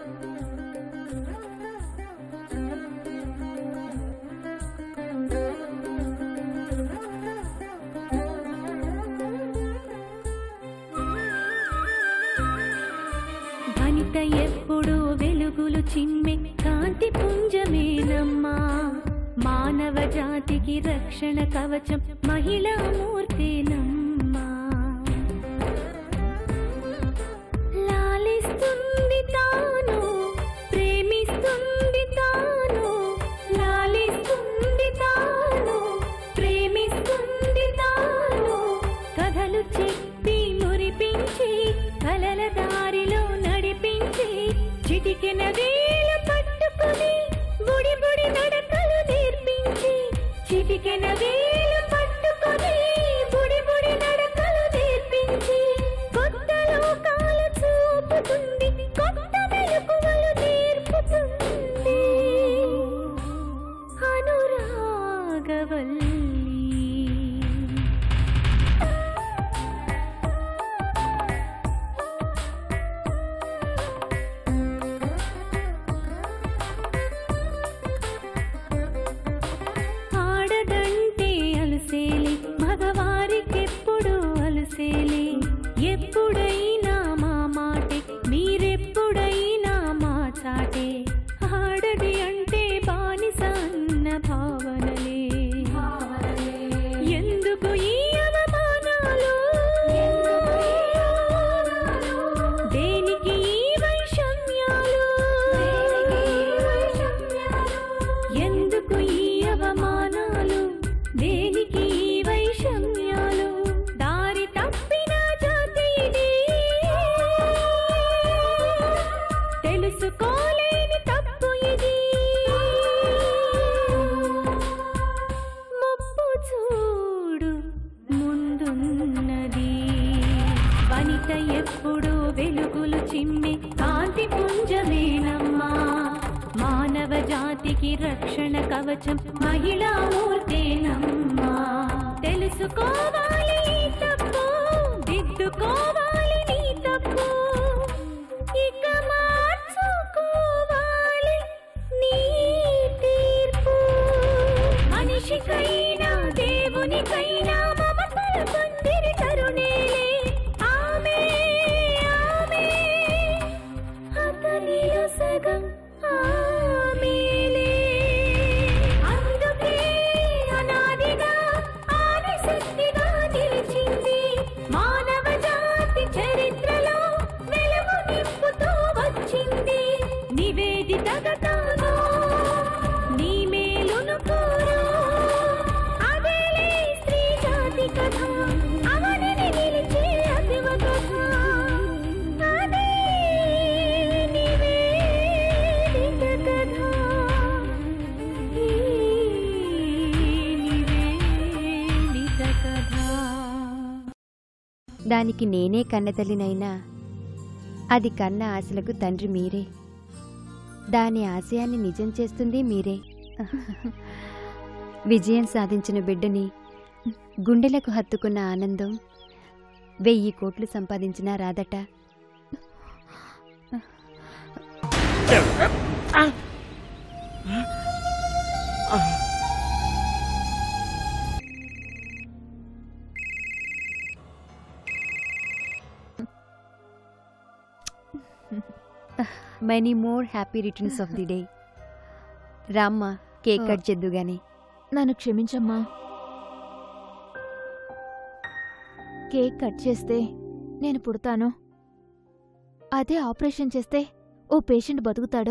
వనిత ఎప్పుడు వెలుగులు చిమ్మె కాంతి పుంజమేనమ్మా మానవ జాతికి రక్షణ కవచం మహిళా మూర్తేనమ్మా లాలిస్తుంది తాను ప్రేమిస్తుంది తాను లాలిస్తుంది తాను ప్రేమిస్తుంది తాను కథలు చెప్పి మురిపించి కలల దారిలో నడిపించి చిటికెన వేలు పట్టుకుని బుడి బుడి నడకలు నేర్పించి చిటికెన వేలు పట్టుకుని బుడి బుడి నడకలు నేర్పించి కొత్త లోకాలు చూపుతుంది కొత్త మెలకువలు నేర్పుతుంది అనురాగవల్లి ఆడదంటే అలసేలి మగవారికెప్పుడు అలసేలి ఎప్పుడైనా మా మాటే మీరెప్పుడైనా మా చాటే ఆడది అంటే బానిస అన్న భావనలే ఎందుకు ఈ అవమానాలు దేనికి ఈ వైషమ్యాలు ఎందుకు ఈ అవమానాలు దేనికి ఈ వైషమ్యాలు దారి తప్పిన జాతి ఇది తెలుసుకోలేని తప్పు ఇది ముప్పు చూడు ముందున్నది వనిత ఎప్పుడు వెలుగులు చిమ్మి కాంతి పుంజమేనమ్మా మానవ జాతికి రక్షణ కవచం మహిళా మూర్తేనమ్మా తెలుసుకోవాలి ఈ తప్పు దిద్దుకోవాలి నీ తప్పు ఇక మార్చుకోవాలి నీ తీర్పు మనిషికైనా దేవునికైనా మమతలు పొందిరి తరుణేలే ఆమె ఆమె అతనిలో సగం ఆమెలే అందుకే అనాదిగా ఆదిశక్తిగా నిలిచింది మానవ జాతి చరిత్రలో వెలుగు నింపుతూ వచ్చింది నివేదితగా తాను నీ మేలును కోరు అదేలే స్త్రీ జాతి కథ అవనిని నిలిచే అతివ కథ అదే నివేదిత కథ ఈ నివేదిత కథ దానికి నేనే కన్నతల్లినైనా అది కన్న ఆశలకు తండ్రి మీరే దాని ఆశయాన్ని నిజం చేస్తుంది మీరే విజయం సాధించిన బిడ్డని గుండెలకు హత్తుకున్న ఆనందం వెయ్యి కోట్లు సంపాదించినా రాదట many more happy returns of the day రామ్మ కేక్ కట్ చేద్దు గాని నన్ను క్షమించమ్మా కేక్ కట్ చేస్తే నేను పుడతాను అదే ఆపరేషన్ చేస్తే ఓ పేషెంట్ బతుకుతాడు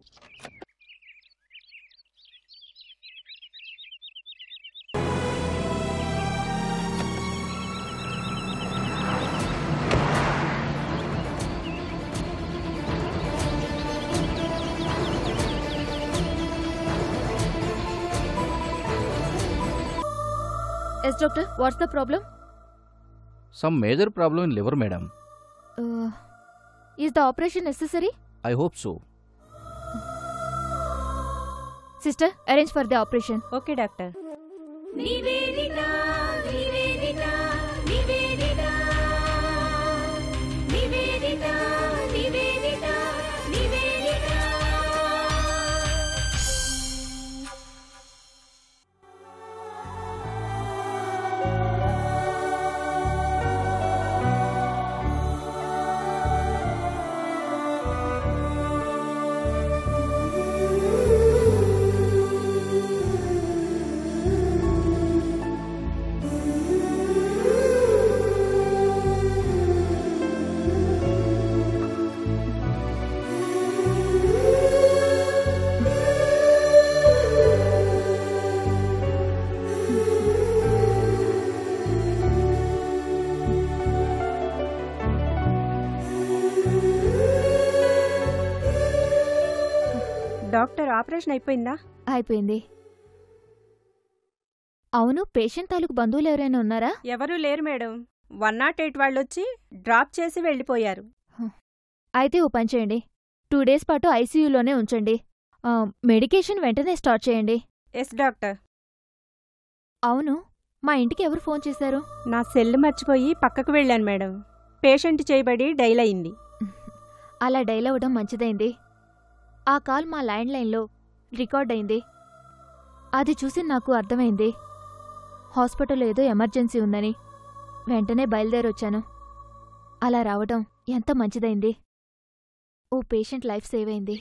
yes doctor what's the problem some major problem in liver madam is the operation necessary I hope so sister arrange for the operation okay doctor Nivedita Nivedita Nivedita Nivedita Nivedita Nivedita doctor operation అయిపోయిందా అయిపోయింది అవును patient తాలూకు బంధువులు ఎవరైనా ఉన్నారా ఎవరూ లేరు మేడం వన్ నాట్ ఎయిట్ వాళ్ళొచ్చి డ్రాప్ చేసి వెళ్ళిపోయారు అయితే ఓ పని చేయండి టూ డేస్ పాటు ఐసీయూలోనే ఉంచండి ఆ, మెడికేషన్ వెంటనే స్టార్ట్ చేయండి ఎస్ డాక్టర్ అవును మా ఇంటికి ఎవరు ఫోన్ చేశారు నా సెల్ మర్చిపోయి పక్కకు వెళ్ళాను మేడం పేషెంట్ చేయబడి డైల్ అయింది అలా డైల్ అవ్వడం మంచిదైంది ఆ కాల్ మా ల్యాండ్ లైన్లో రికార్డ్ అయింది అది చూసి నాకు అర్థమైంది హాస్పిటల్లో ఏదో ఎమర్జెన్సీ ఉందని వెంటనే బయలుదేరొచ్చాను అలా రావడం ఎంత మంచిదైంది ఓ పేషెంట్ లైఫ్ సేవ్ అయింది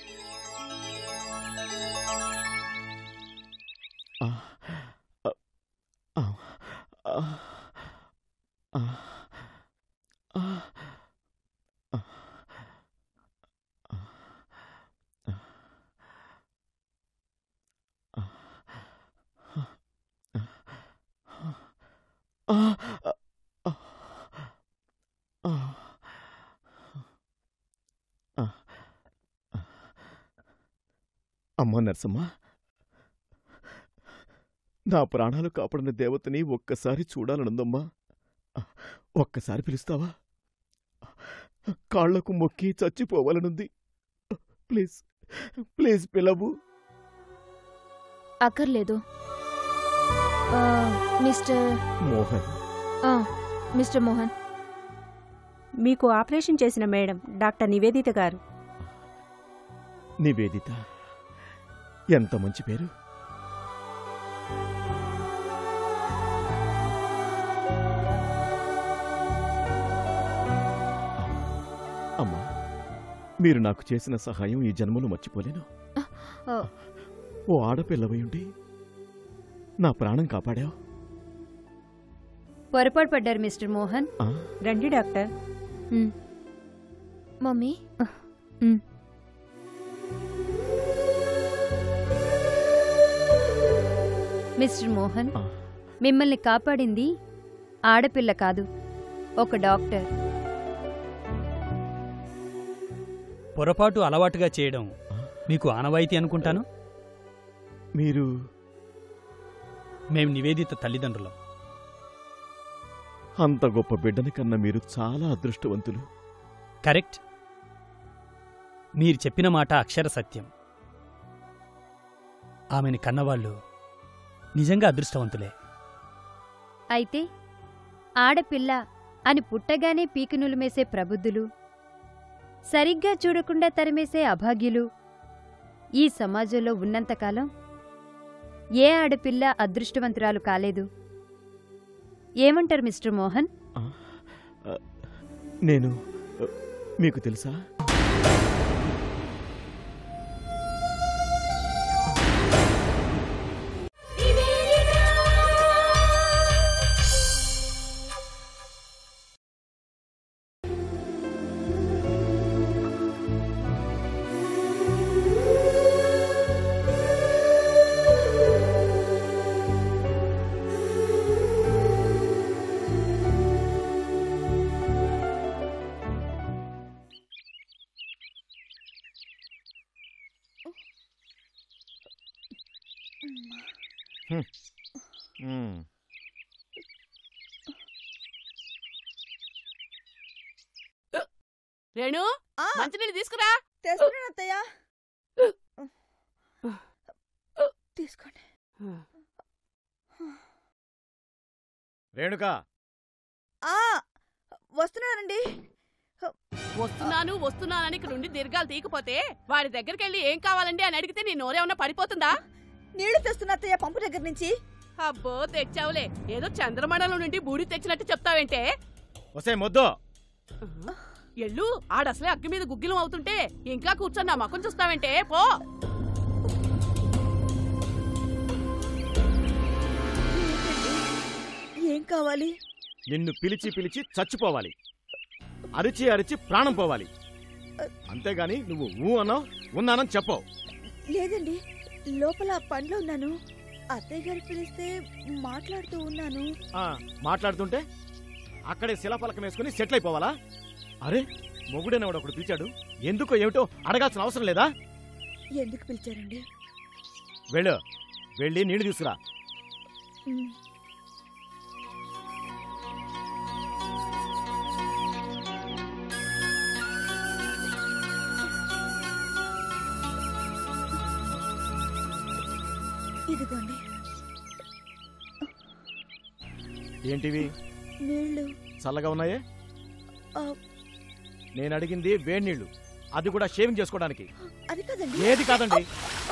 అమ్మా నరసమ్మ నా ప్రాణాలు కాపాడిన దేవతని ఒక్కసారి చూడాలనుందమ్మా ఒక్కసారి పిలుస్తావా కాళ్లకు మొక్కి చచ్చిపోవాలనుంది ప్లీజ్ ప్లీజ్ పిలవు అక్కర్లేదు ఆ, మిస్టర్ మోహన్ ఆ, మిస్టర్ మోహన్ మీకు ఆపరేషన్ చేసిన మేడం డాక్టర్ నివేదిత గారు నివేదిత ఎంత మంచి పేరు అమ్మా మీరు నాకు చేసిన సహాయం ఈ జన్మలో మర్చిపోలేను ఆ, ఓ ఆడపిల్లవై ఉండి నా ప్రాణం కాపాడావు పొరపాటు పడ్డారు మిస్టర్ మోహన్ ఆ, రండి డాక్టర్ మమ్మీ మిస్టర్ మోహన్ ఆ. మిమ్మల్ని కాపాడింది ఆడపిల్ల కాదు ఒక డాక్టర్ పొరపాటు అలవాటుగా చేయడం మీకు ఆనవాయితీ అనుకుంటాను మీరు మేం నివేదిత తల్లిదండ్రులం అంత గొప్ప బిడ్డని కన్నా మీరు చాలా అదృష్టవంతులు కరెక్ట్ మీరు చెప్పిన మాట అక్షర సత్యం ఆమెని కన్నవాళ్ళు నిజంగా అదృష్టవంతులే అయితే ఆడపిల్ల అని పుట్టగానే పీకి నులిమేసే ప్రబుద్ధులు సరిగ్గా చూడకుండా తరిమేసే అభాగ్యులు ఈ సమాజంలో ఉన్నంతకాలం ఏ ఆడపిల్ల అదృష్టవంతురాలు కాలేదు ఏమంటారు మిస్టర్ మోహన్ ఆ, ఆ, నేను ఆ, మీకు తెలుసా రేణు మంచినీళ్ళు తీసుకురా తెస్తున్నానత్తయ్య తీసుకోండి రేణుకా ఆ వస్తున్నానండి వస్తున్నాను వస్తున్నానని ఇక్కడ నుండి దీర్ఘాలు తీయకపోతే వాడి దగ్గరికి వెళ్ళి ఏం కావాలండి అని అడిగితే నీ నోరేమన్నా పడిపోతుందా నీళ్లు తెస్తున్నా అత్తయ్య పంపు దగ్గర నుంచి అబ్బో తెచ్చావులే ఏదో చంద్రమండలం నుండి బూడి తెచ్చినట్టు చెప్తావేంటే వసే మొద్దు ఎల్లు ఆడసలే అగ్గి మీద గుగ్గిలం అవుతుంటే ఇంకా కూర్చొని నా ముఖం చూస్తావేంటే పో ఏం కావాలి నిన్ను పిలిచి పిలిచి చచ్చిపోవాలి అరిచి అరిచి ప్రాణం పోవాలి అంతేగాని నువ్వు ఊ అన్నావు ఉన్నానని చెప్పవు లేదండి లోపల పనిలో ఉన్నాను అత్తయ్య గారు పిలిస్తే మాట్లాడుతూ ఉన్నాను ఆ, మాట్లాడుతుంటే అక్కడే శిలాఫలకం వేసుకుని సెటిల్ అయిపోవాలా అరే మొగుడైన వాడు ఒకడు పిలిచాడు ఎందుకో ఏమిటో అడగాల్సిన అవసరం లేదా ఎందుకు పిలిచారండి వెళ్ళు వెళ్ళి నీళ్లు తీసుకురా ఉమ్. ఇదిగోండి ఏంటివి నీళ్ళు చల్లగా ఉన్నాయే ఆ, నేను అడిగింది వేడి నీళ్లు అది కూడా షేవింగ్ చేసుకోవడానికి అది కదండి ఏది కాదండి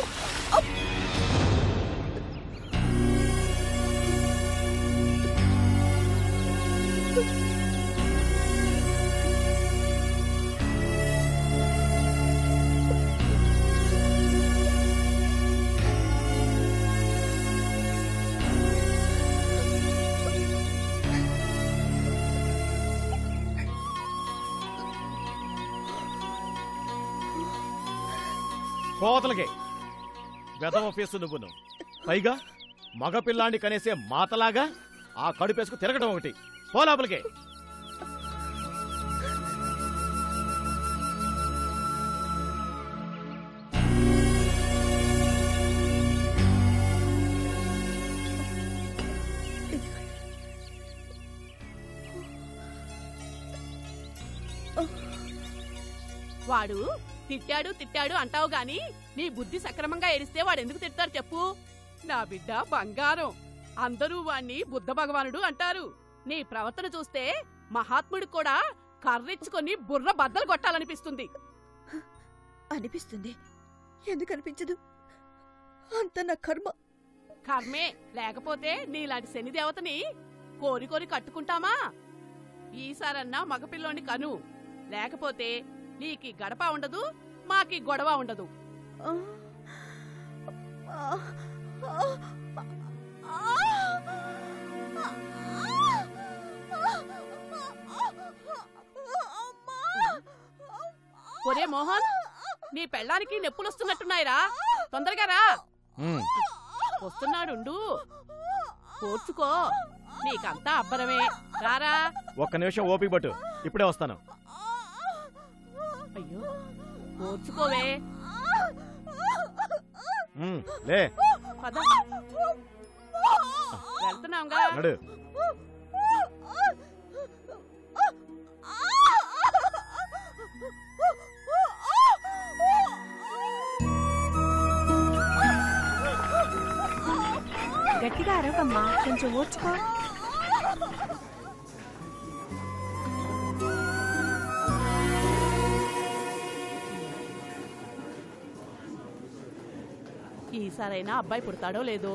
కోతలకే వెదవ ఫేసు నువ్వును పైగా మగపిల్లాన్ని కనేసే మాతలాగా ఆ కడుపేసుకు తిరగడం ఒకటి పోలాపలికే వాడు తిట్టాడు తిట్టాడు అంటావు గాని నీ బుద్ధి సక్రమంగా ఎరిస్తే వాడు ఎందుకు తిడతారు చెప్పు నా బిడ్డ బంగారం అందరూ వాణ్ణి బుద్ధ భగవానుడు అంటారు నీ ప్రవర్తన చూస్తే మహాత్ముడు కూడా కర్రిచ్చుకొని బుర్ర బద్దలు కొట్టాలనిపిస్తుంది అనిపిస్తుంది ఎందుకు అనిపించదు అంత నా కర్మ కర్మే లేకపోతే నీలాంటి శని దేవతని కోరి కోరి కట్టుకుంటామా ఈసారన్నా మగపిల్లోని కను లేకపోతే నీకి గడప ఉండదు మాకి గొడవ ఉండదు ఆ, ఆ, ఆ, ఒరే మోహన్ నీ పెళ్ళానికి నొప్పులొస్తున్నట్టున్నాయిరా తొందరగా రా ఉమ్, వస్తున్నాడుండు కూర్చుకో నీకంతా అబ్బరమే రారా ఒక్క నిమిషం ఓపిక పట్టు ఇప్పుడే వస్తాను అయ్యో కూర్చుకోవే ఉమ్, లే పద వెళ్తున్నాంగా నడు గట్టిగా అరవమ్మా కొంచెం ఓర్చుకో ఈసారైనా అబ్బాయి పుడతాడో లేదో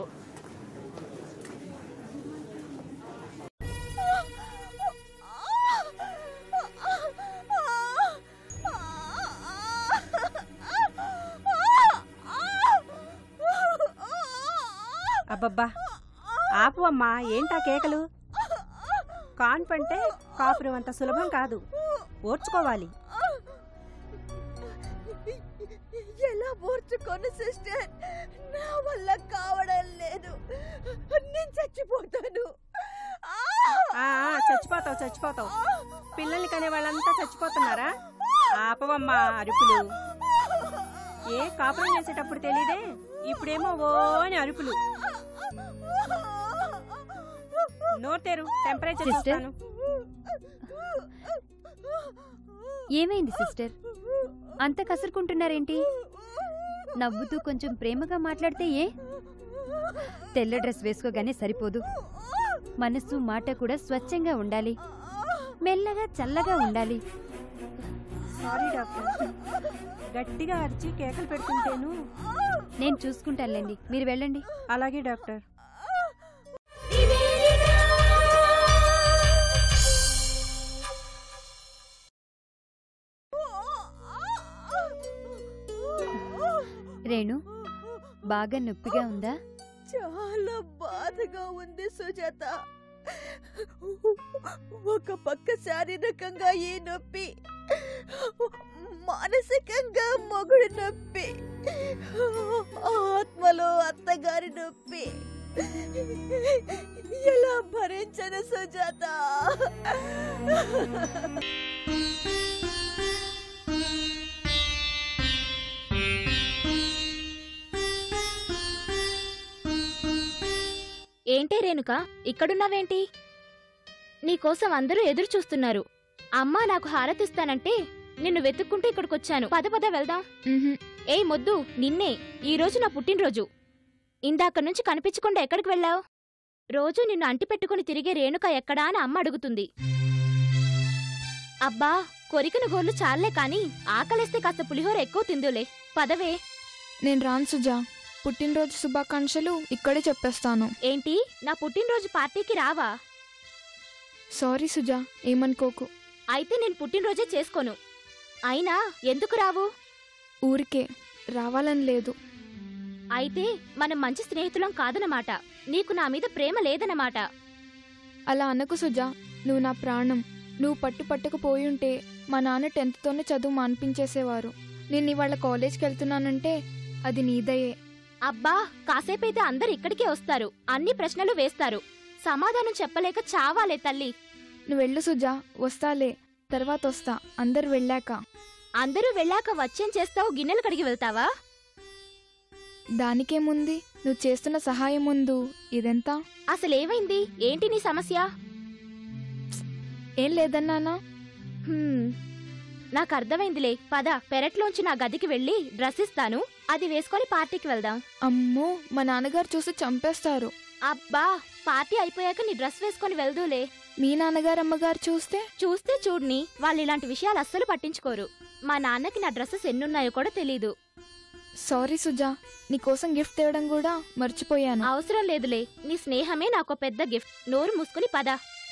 అబ్బబ్బా ఆపు అమ్మా ఏంటా కేకలు కాన్పు అంటే కాపురం అంత సులభం కాదు ఓర్చుకోవాలి ఎలా ఓర్చుకోను సిస్టర్ నా వల్ల కావడం లేదు నేను చచ్చిపోతాను ఆ, ఆ, చచ్చిపోతావు చచ్చిపోతావు పిల్లల్ని కనే వాళ్ళంతా చచ్చిపోతున్నారా ఆపవమ్మా అరుపులు ఏ కాపురం చేసేటప్పుడు తెలీదే ఇప్పుడేమో ఓ అని అరుపులు నోరు తెరు టెంపరేచర్ సిస్టర్? చూస్తాను ఏమైంది సిస్టర్ అంత కసురుకుంటున్నారేంటి నవ్వుతూ కొంచెం ప్రేమగా మాట్లాడితే ఏ తెల్ల డ్రెస్ వేసుకోగానే సరిపోదు మనసు మాట కూడా స్వచ్ఛంగా ఉండాలి మెల్లగా చల్లగా ఉండాలి సారీ డాక్టర్ గట్టిగా అరిచి కేకలు పెడుతుంటేను నేను చూసుకుంటానులేండి మీరు వెళ్ళండి అలాగే డాక్టర్ రేణు బాగా నొప్పిగా ఉందా చాలా బాధగా ఉంది సుజాత ఒక పక్క శారీరకంగా ఈ నొప్పి మానసికంగా మొగుడు నొప్పి ఆత్మలో అత్తగారి నొప్పి ఎలా భరించను సుజాత రేణుక ఇక్కడున్నావేంటి నీకోసం అందరూ ఎదురు చూస్తున్నారు అమ్మా నాకు హారతిస్తానంటే నిన్ను వెతుక్కుంటూ ఇక్కడికొచ్చాను పద పద వెళ్దాం ఏయ్ మొద్దు నిన్నే ఈ రోజు నా పుట్టినరోజు ఇందాక నుంచి కనిపించకుండా ఎక్కడికి వెళ్ళావు రోజు నిన్ను అంటి పెట్టుకుని తిరిగే రేణుక ఎక్కడా అని అమ్మ అడుగుతుంది అబ్బా కొరికిన గోర్లు చాలే కాని ఆకలేస్తే కాస్త పులిహోర ఎక్కువ తిందులే పదవే నేను రాను సుజా పుట్టినరోజు శుభాకాంక్షలు ఇక్కడే చెప్పేస్తాను ఏంటి నా పుట్టినరోజు పార్టీకి రావా సారీ సుజా ఏమనుకోకు అయితే నేను పుట్టినరోజే చేసుకోను అయినా ఎందుకు రావు ఊరికే రావాలని లేదు అయితే మనం మంచి స్నేహితులం కాదనమాట నీకు నా మీద ప్రేమ లేదనమాట అలా అనకు సుజా నువ్వు నా ప్రాణం నువ్వు పట్టు పట్టుకుపోయి ఉంటే మా నాన్న టెన్త్తోనే చదువు మాన్పించేసేవారు నేను ఇవాళ కాలేజ్కి వెళ్తున్నానంటే అది నీదయే అబ్బా కాసేపైతే అందరు ఇక్కడికే వస్తారు అన్ని ప్రశ్నలు వేస్తారు సమాధానం చెప్పలేక చావాలే తల్లి నువ్వు వెళ్ళు సుజా వస్తాలే తర్వాత వస్తా అందరు వెళ్ళాక అందరూ వెళ్ళాక వచ్చేం చేస్తావు గిన్నెలు కడిగి వెళ్తావా దానికేముంది నువ్వు చేస్తున్న సహాయం ముందు ఇదెంత అసలేమైంది ఏంటి నీ సమస్య ఏం లేదన్నానా హ్మ్, నాకు అర్థమైందిలే పద పెరట్లోంచి నా గదికి వెళ్ళి డ్రెస్ ఇస్తాను అది వేసుకొని పార్టీకి వెళ్దాం అమ్మో మా నాన్నగారు చూసి చంపేస్తారు అబ్బా పార్టీ అయిపోయాక నీ డ్రెస్ వేసుకొని వెళ్దూలే మీ నాన్నగారు అమ్మగారు చూస్తే చూస్తే చూడ్ని వాళ్ళు ఇలాంటి విషయాలు అస్సలు పట్టించుకోరు మా నాన్నకి నా డ్రెస్సెస్ ఎన్నున్నాయో కూడా తెలీదు సారీ సుజా నీకోసం గిఫ్ట్ తేవడం కూడా మర్చిపోయాను అవసరం లేదులే నీ స్నేహమే నాకు పెద్ద గిఫ్ట్ నోరు మూసుకుని పద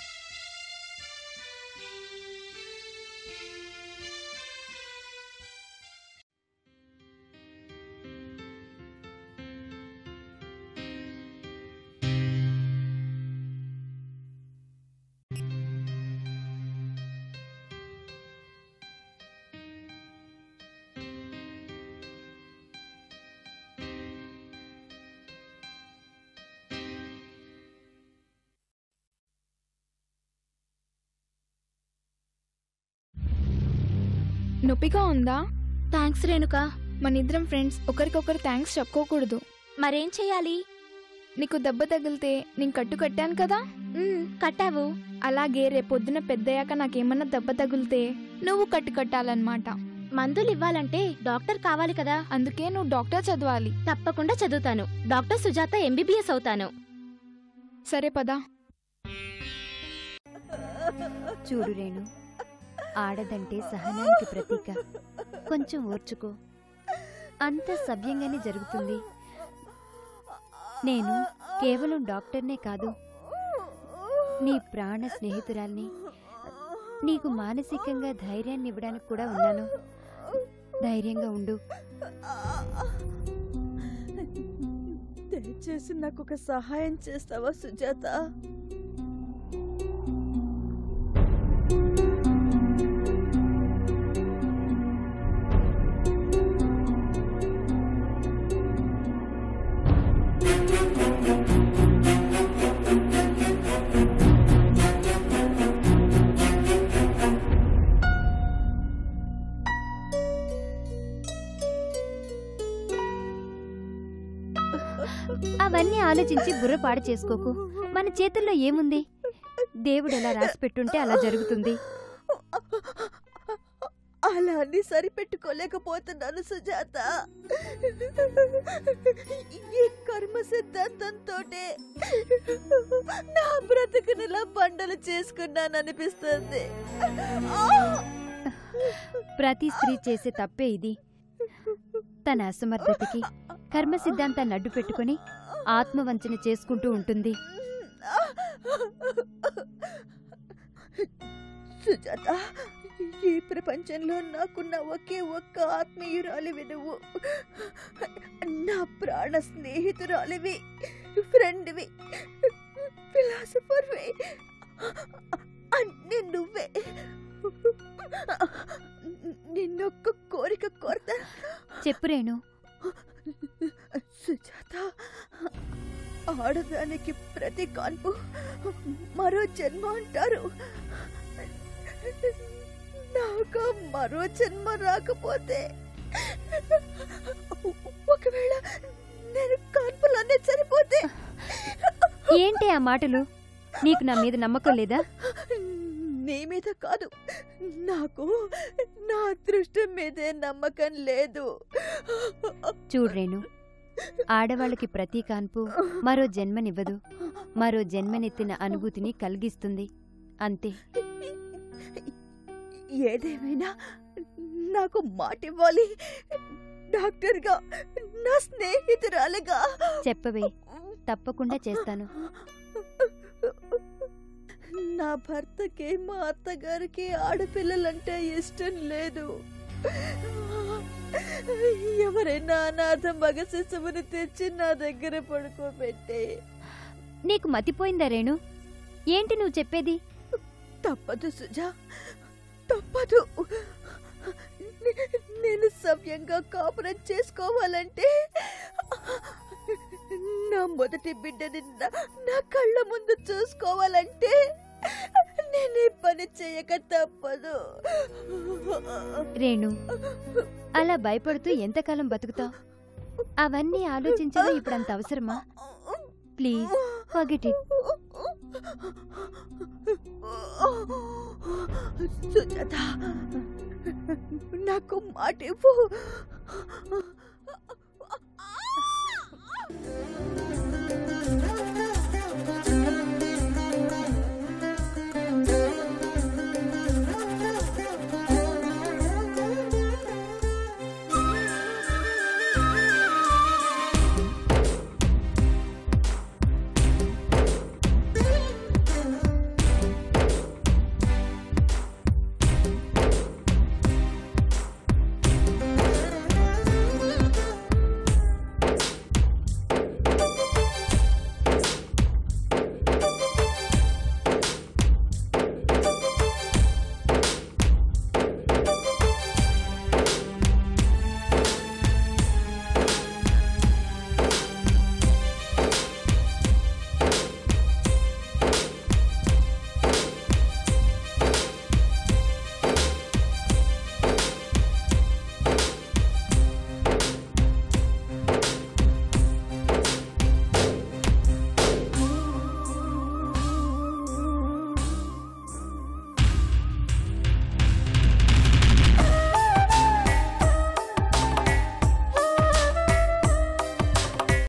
నొప్పిగా ఉందా థ్యాంక్స్ రేణుక మనిద్దరం ఫ్రెండ్స్ ఒకరికొకరు థ్యాంక్స్ చెప్పుకోకూడదు మరేం చెయ్యాలి నీకు దెబ్బ తగిలితే నేను కట్టు కట్టాను కదా ఉమ్, కట్టావు అలాగే రేపొద్దున పెద్దయ్యాక నాకేమన్నా దెబ్బ తగిలితే నువ్వు కట్టు కట్టాలన్నమాట మందులు ఇవ్వాలంటే డాక్టర్ కావాలి కదా అందుకే నువ్వు డాక్టర్ చదవాలి తప్పకుండా చదువుతాను డాక్టర్ సుజాత ఎంబీబీఎస్ అవుతాను సరే పదా చూడు రేణు ఆడదంటే సహనానికి ప్రతీక కొంచెం ఓర్చుకో అంత సవ్యంగానే జరుగుతుంది నేను కేవలం డాక్టర్నే కాదు నీ ప్రాణ స్నేహితురాల్ని నీకు మానసికంగా ధైర్యాన్ని ఇవ్వడానికి కూడా ఉన్నాను ధైర్యంగా ఉండు దయచేసి నాకు ఒక సహాయం చేస్తావా సుజాత అవన్నీ ఆలోచించి బుర్ర పాడు చేసుకోకు మన చేతుల్లో ఏముంది దేవుడు ఎలా రాసి పెట్టుంటే అలా జరుగుతుంది అలా అన్ని సరిపెట్టుకోలేకపోతున్నాను సుజాత ఈ కర్మ సిద్ధాంతంతో నా బ్రతుకునిలా బండలు చేసుకున్నాననిపిస్తుంది ప్రతి స్త్రీ చేసే తప్పే ఇది తన అసమర్థతకి కర్మ సిద్ధాంతాన్ని అడ్డు పెట్టుకుని ఆత్మవంచన చేసుకుంటూ ఉంటుంది సుజాత ఈ ప్రపంచంలో నాకున్న ఒకే ఒక్క ఆత్మీయురాలివి నువ్వు నా ప్రాణ స్నేహితురాలివి ఫ్రెండ్వి ఫిలాసఫర్వి అన్నీ నువ్వే నిన్నొక్క కోరిక కోరతా చెప్పు రేణు సుజాత ఆడదానికి ప్రతి కాన్పు మరో జన్మ అంటారు నాకు మరో జన్మ రాకపోతే ఒకవేళ నేను కాన్పులన్నీ సరిపోతే ఏంటి ఆ మాటలు నీకు నా మీద నమ్మకం లేదా నీ మీద కాదు నాకు నా అదృష్టం మీదే నమ్మకం లేదు చూడు రేణు ఆడవాళ్ళకి ప్రతి కాన్పు మరో జన్మనివ్వదు మరో జన్మనెత్తిన అనుభూతిని కలిగిస్తుంది అంతే ఏదేమైనా నాకు మాట ఇవ్వాలి డాక్టర్గా నా స్నేహితురాలుగా చెప్పవే తప్పకుండా చేస్తాను నా భర్తకి మా అత్తగారికి ఆడపిల్లలంటే ఇష్టం లేదు ఎవరైనా అనాథ మగ శిశువుని తెచ్చి నా దగ్గర పడుకోబెట్టే నీకు మతిపోయిందా రేణు ఏంటి నువ్వు చెప్పేది తప్పదు సుజా తప్పదు నే- నేను సవ్యంగా కాపురం చేసుకోవాలంటే నా మొదటి బిడ్డని నా- నా కళ్ళ ముందు చూసుకోవాలంటే నేను ఈ పని చేయక తప్పదు రేణు అలా భయపడుతూ ఎంతకాలం బతుకుతావు అవన్నీ ఆలోచించడం ఇప్పుడు అంత అవసరమా ప్లీజ్ ఫర్గెట్ ఇట్ సుజాత నాకు మాట ఇవ్వు